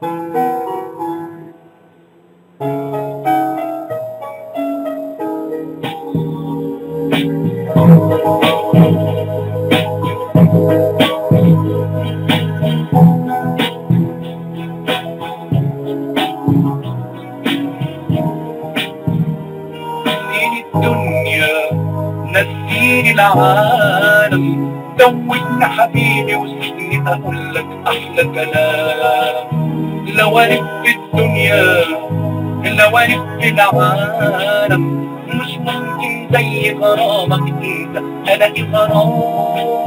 نسيني الدنيا نسيني العالم زودنا حبيبي وسيبني اقول لك احلى كلام لو الف في الدنيا لو الف في العالم مش ممكن زي غرامك انت الاقي غرام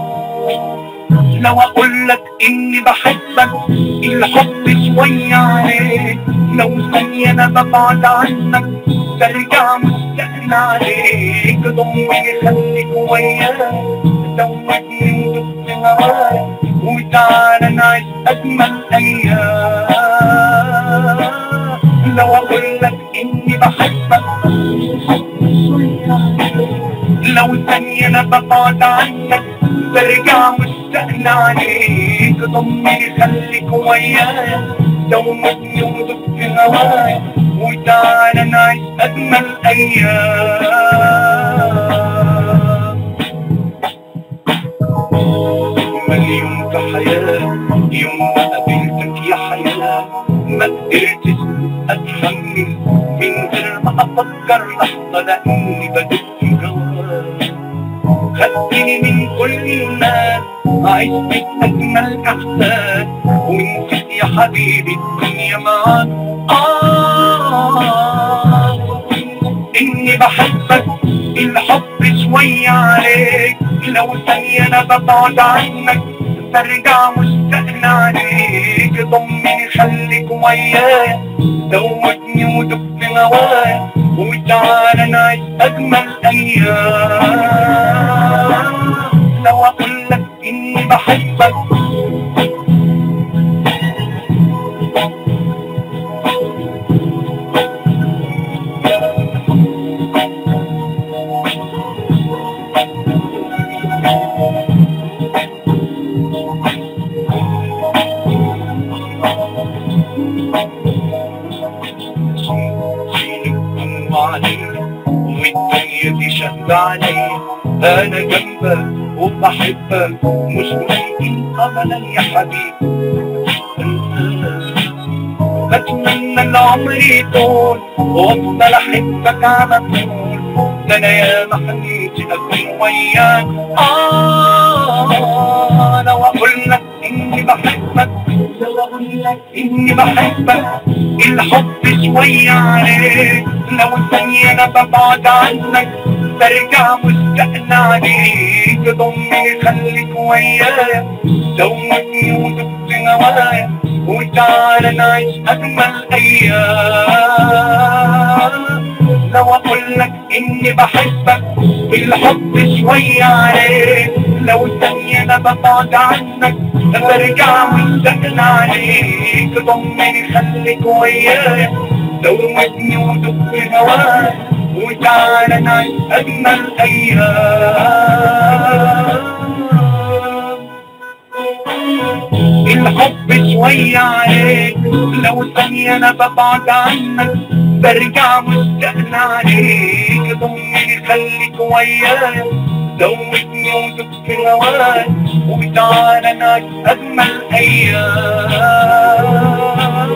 لو اقول لك اني بحبك الحب شوية عليك لو ثانية انا ببعد عنك برجع مشتاق عليك ضمني خليك وياك زودني ودق في هواك وتعالى نعيش اجمل ايام لو اقول لك اني بحبك لو ثانية انا ببعد عنك برجع مشتاق عليك ضمني خليك ويايا دومتني ودق في هوايا وتعالى نعيش اجمل ايام اجمل يوم في حياتي يوم ما قابلتك يا حياة ما قدرتش اتحمل من غير ما افكر لحظة لاني بدق في جواك خدتني من كل الناس عايش بيك أجمل إحساس ونسيت يا حبيبي الدنيا معاك آه إني بحبك الحب شوية عليك لو ثانية أنا ببعد عنك برجع مشتاق عليك ضمني خليك ويايا دوتني ودق في هوايا وتعالى نعيش أجمل أيام لو أقول لك إني بحبك شيلكم عليا والدنيا دي شد عليا انا جنبك وبحبك مش ممكن ابدا يا حبيبي انساك بتمنى ان عمري يطول وافضل احبك على طول ده انا يا محنيتي اكون وياك اه لو اقول لك اني بحبك لو اقول لك اني بحبك الحب شوية عليك لو ثانية انا ببعد عنك برجع مشتاق عليك ضمني خليك ويايا دومتني ودق في هوايا وتعالى نعيش اجمل ايام لو اقول لك اني بحبك الحب شوية عليك لو ثانية انا ببعد عنك برجع مشتاق عليك ضمني خليك ويايا دومتني ودق في هوايا وتعالى نعيش اجمل ايام الحب شوية عليك لو ثانية أنا ببعد عنك برجع مشتاق عليك ضمني خليك ويايا دوتني ودق في هواك وتعالى نعيش أجمل أيام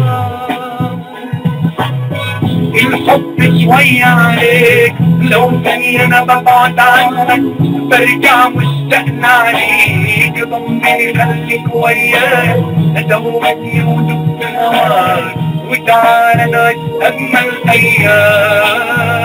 الحب شوية عليك لو ثانية أنا ببعد عنك برجع مشتاق عليك ضمني خليك ويايا دوبني ودق هواك وتعالى نعيش أجمل أيام